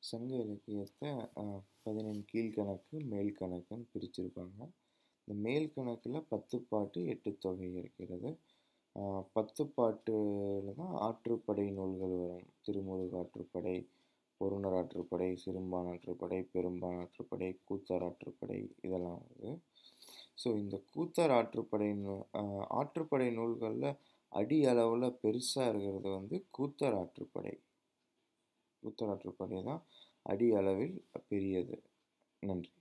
சங்க இலக்கியத்தை பதினெண் கீழ்கணக்கு மேல் கணக்குன்னு பிரிச்சிருப்பாங்க இந்த மேல் கணக்கில் பத்து பாட்டு எட்டு தொகை இருக்கிறது பத்து பாட்டில் தான் ஆற்றுப்படை நூல்கள் வரும் திருமுருகு ஆற்றுப்படை பொருணர் ஆற்றுப்படை சிறும்பான் ஆற்றுப்படை பெரும்பான் ஆற்றுப்படை கூத்தர் ஆற்றுப்படை இதெல்லாம் வருது ஸோ இந்த கூத்தர் ஆற்றுப்படை நூ ஆற்றுப்படை நூல்களில் அடி அளவில் பெருசாக இருக்கிறது வந்து கூத்தர் ஆற்றுப்படை கூத்தர் ஆற்றுப்படை தான் அடி அளவில் பெரியது நன்றி